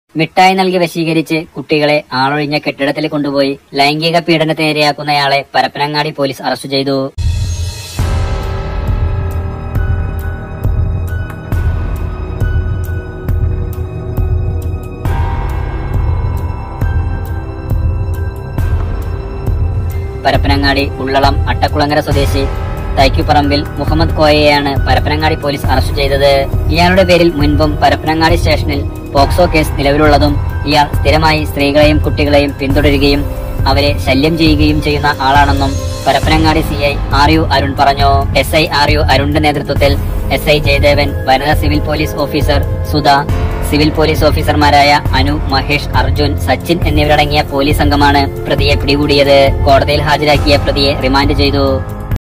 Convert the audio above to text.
മിഠായി നൽകി വശീകരിച്ച് കുട്ടികളെ ആളൊഴിഞ്ഞ കെട്ടിടത്തിൽ കൊണ്ടുപോയി ലൈംഗിക പീഡനത്തിനിരയാക്കുന്നയാളെ പരപ്പനങ്ങാടി പോലീസ് അറസ്റ്റ് ചെയ്തു പരപ്പനങ്ങാടി ഉള്ളളം അട്ടക്കുളങ്ങര സ്വദേശി തൈക്കുപറമ്പിൽ മുഹമ്മദ് കോയയെയാണ് പരപ്പനങ്ങാടി പോലീസ് അറസ്റ്റ് ചെയ്തത് ഇയാളുടെ പേരിൽ മുൻപും പരപ്പനങ്ങാടി സ്റ്റേഷനിൽ പോക്സോ കേസ് നിലവിലുള്ളതും ഇയാൾ സ്ഥിരമായി സ്ത്രീകളെയും കുട്ടികളെയും പിന്തുടരുകയും അവരെ ശല്യം ചെയ്യുകയും ചെയ്യുന്ന ആളാണെന്നും Parappanangadi C I R U Arun പറഞ്ഞു എസ് ഐ ആർ യു അരുണിന്റെ നേതൃത്വത്തിൽ എസ് ഐ ജയദേവൻ വനിതാ civil police officer Sudha civil police ഓഫീസർമാരായ അനു മഹേഷ് അർജുൻ സച്ചിൻ എന്നിവരടങ്ങിയ പോലീസ് സംഘമാണ് പ്രതിയെ പിടികൂടിയത് കോടതിയിൽ ഹാജരാക്കിയ പ്രതിയെ റിമാൻഡ് ചെയ്തു